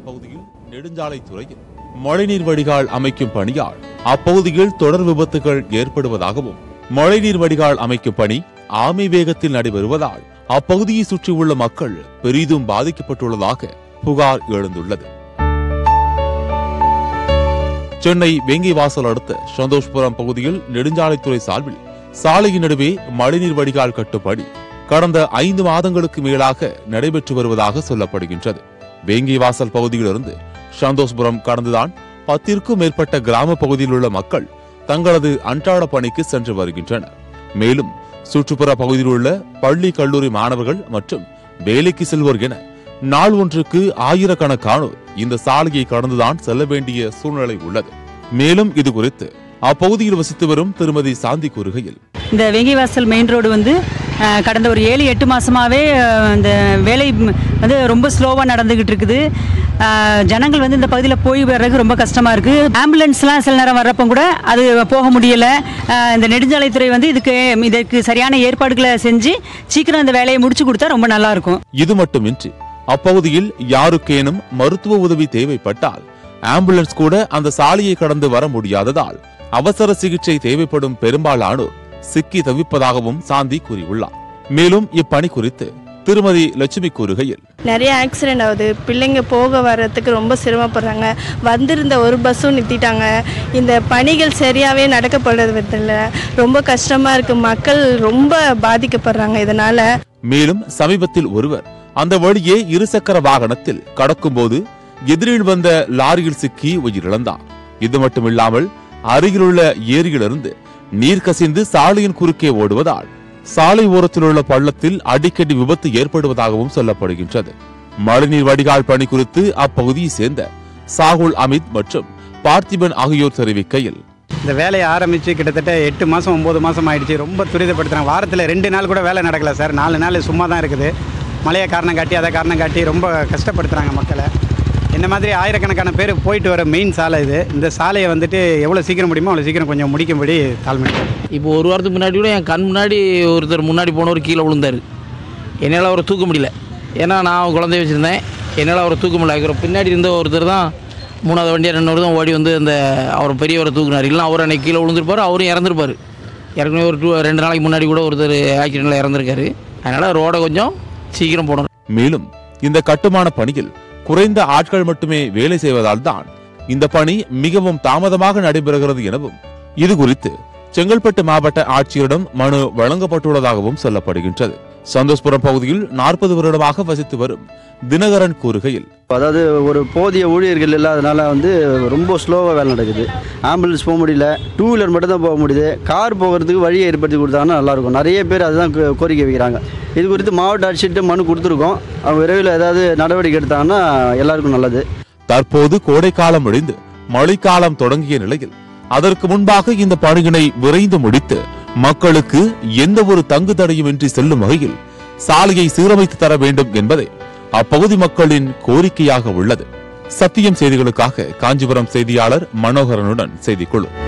பகுதியில் நெடுஞ்சாலைத்துறையில் மழைநீர் வடிகால் அமைக்கும் பணியால் அப்பகுதியில் தொடர் விபத்துகள் ஏற்படுவதாகவும் மழைநீர் வடிகால் அமைக்கும் பணி ஆமை வேகத்தில் நடைபெறுவதால் அப்பகுதியை சுற்றியுள்ள மக்கள் பெரிதும் பாதிக்கப்பட்டுள்ளதாக புகார் எழுந்துள்ளது சென்னை வேங்கிவாசல் அடுத்த சந்தோஷ்புரம் பகுதியில் நெடுஞ்சாலைத்துறை சார்பில் சாலையின் நடுவே மழைநீர் வடிகால் கட்டும் பணி கடந்த ஐந்து மாதங்களுக்கு மேலாக நடைபெற்று வருவதாக சொல்லப்படுகின்றது வேங்கிவாசல் பகுதியிலிருந்து சந்தோஷ்புரம் கடந்துதான் பத்திற்கும் மேற்பட்ட கிராம பகுதியில் உள்ள மக்கள் தங்களது அன்றாட பணிக்கு சென்று வருகின்றனர் மேலும் சுற்றுப்புற பகுதியில் உள்ள பள்ளி கல்லூரி மாணவர்கள் மற்றும் வேலைக்கு செல்வோர் என நாள் ஒன்றுக்கு ஆயிரக்கணக்கானோர் இந்த சாலையை கடந்துதான் செல்ல வேண்டிய சூழ்நிலை உள்ளது மேலும் இது குறித்து அப்பகுதியில் வசித்து வரும் திருமதி சாந்தி கூறுகையில் இந்த வெங்கிவாசல் மெயின் ரோடு வந்து அஹ், கடந்த ஒரு ஏழு எட்டு மாதமாகவே இந்த வேலை ம், வந்து ரொம்ப ஸ்லோவாக நடந்துக்கிட்டு இருக்குது அஹ், ஜனங்கள் வந்து இந்த பகுதியில் போய் வர்றதுக்கு ரொம்ப கஷ்டமாக இருக்குது ஆம்புலன்ஸ்லாம் சில நேரம் வர்றப்போ கூட அது போக முடியலை அஹ், இந்த நெடுஞ்சாலைத்துறை வந்து இதுக்கு இதற்கு சரியான ஏற்பாடுகளை செஞ்சு சீக்கிரம் இந்த வேலையை முடிச்சு கொடுத்தா ரொம்ப நல்லாயிருக்கும் இது மட்டுமின்றி அப்பகுதியில் யாருக்கேனும் மருத்துவ உதவி தேவைப்பட்டால் ஆம்புலன்ஸ் கூட அந்த சாலையை கடந்து வர முடியாததால் அவசர சிகிச்சை தேவைப்படும் பெரும்பாலானோர் சிக்கி தவிப்பதாகவும் சாந்தி கூறியுள்ளார் மேலும் இப்பணி குறித்து திருமதி லட்சுமி கூறுகையில் நிறைய ஆக்சிடென்ட் ஆகுது பிள்ளைங்க போக வர்றதுக்கு ரொம்ப சிரமப்படுறாங்க வந்திருந்த ஒரு பஸ்ஸும் நிறுத்திட்டாங்க இந்த பணிகள் சரியாகவே நடக்கப்படுறதில்ல ரொம்ப கஷ்டமாக இருக்குது மக்கள் ரொம்ப பாதிக்கப்படுறாங்க இதனால் மேலும் சமீபத்தில் ஒருவர் அந்த வழியே இருசக்கர வாகனத்தில் கடக்கும்போது எதிரில் வந்த லாரியில் சிக்கி உயிரிழந்தார் இது மட்டுமில்லாமல் அருகிலுள்ள ஏரியிலிருந்து நீர் கசிந்து சாலையின் குறுக்கே ஓடுவதால் சாலை ஓரத்தில் உள்ள பள்ளத்தில் அடிக்கடி விபத்து ஏற்படுவதாகவும் சொல்லப்படுகின்றது மழைநீர் வடிகால் பணி குறித்து அப்பகுதியை சேர்ந்த சாகுல் அமித் மற்றும் பார்த்திபன் ஆகியோர் தெரிவிக்கையில் இந்த வேலையை ஆரம்பித்து கிட்டத்தட்ட எட்டு மாதம் ஒம்பது மாதம் ஆயிடுச்சு ரொம்ப துரிதப்படுத்துகிறாங்க வாரத்தில் ரெண்டு நாள் கூட வேலை நடக்கல சார் நாலு நாள் சும்மா தான் இருக்குது மழையை காரணம் காட்டி அதை காரணம் காட்டி ரொம்ப கஷ்டப்படுத்துகிறாங்க மக்களை இந்த மாதிரி ஆயிரக்கணக்கான பேர் போயிட்டு வர மெயின் சாலை இது இந்த சாலையை வந்துட்டு எவ்வளோ சீக்கிரம் முடியுமோ அவ்வளோ சீக்கிரம் கொஞ்சம் முடிக்கும்படி தாழ்மை இப்போ ஒரு வாரத்துக்கு முன்னாடி கூட என் கண் முன்னாடி ஒருத்தர் முன்னாடி போனவர் கீழே விழுந்தார் என்னால் அவரை தூக்க முடியல ஏன்னா நான் குழந்தைய வச்சுருந்தேன் என்னால் அவரை தூக்க முடியல அப்புறம் பின்னாடி இருந்த ஒருத்தர் தான் மூணாவது வண்டியாக ரெண்டு தான் ஓடி வந்து அந்த அவர் பெரியவரை தூக்குனார் இல்லைனா அவர் அன்னைக்கு கீழே விழுந்திருப்பார் அவரும் இறந்துருப்பார் ஏற்கனவே ஒரு டூ ரெண்டு நாளைக்கு முன்னாடி கூட ஒருத்தர் ஆக்சிடெண்ட்டில் இறந்துருக்காரு அதனால் ரோடை கொஞ்சம் சீக்கிரம் போடணும் மேலும் இந்த கட்டுமான பணியில் குறைந்த ஆட்கள் மட்டுமே வேலை செய்வதால் தான் இந்த பணி மிகவும் தாமதமாக நடைபெறுகிறது எனவும் இது குறித்து செங்கல்பட்டு மாவட்ட ஆட்சியரிடம் மனு வழங்கப்பட்டுள்ளதாகவும் சொல்லப்படுகின்றது சந்தோஷ்புரம் பகுதியில் நாற்பது வருடமாக வசித்து வரும் தினகரன் கூறுகையில் அதாவது ஒரு போதிய ஊழியர்கள் இல்லாதனால வந்து ரொம்ப ஸ்லோவாக வேலை நடக்குது ஆம்புலன்ஸ் போக முடியல டூ வீலர் மட்டும் தான் போக முடியுது கார் போகிறதுக்கு வழியை ஏற்படுத்தி கொடுத்தாங்கன்னா நல்லாயிருக்கும் நிறைய பேர் அதுதான் கோ- கோரிக்கை வைக்கிறாங்க இது குறித்து மாவட்ட ஆட்சியிட்ட மனு கொடுத்துருக்கோம் அவங்க விரைவில் ஏதாவது நடவடிக்கை எடுத்தாங்கன்னா எல்லாருக்கும் நல்லது தற்போது கோடைக்காலம் முடிந்து மழைக்காலம் தொடங்கிய நிலையில் அதற்கு முன்பாக இந்த பணியினை விரைந்து முடித்து மக்களுக்கு எந்த ஒரு தங்கு தடையுமின்றி செல்லும் வகையில் சாலையை சீரமைத்து தர வேண்டும் என்பதே அப்பகுதி மக்களின் கோரிக்கையாக உள்ளது சத்தியம் செய்திகளுக்காக காஞ்சிபுரம் செய்தியாளர் மனோகரனுடன் செய்திக்குழு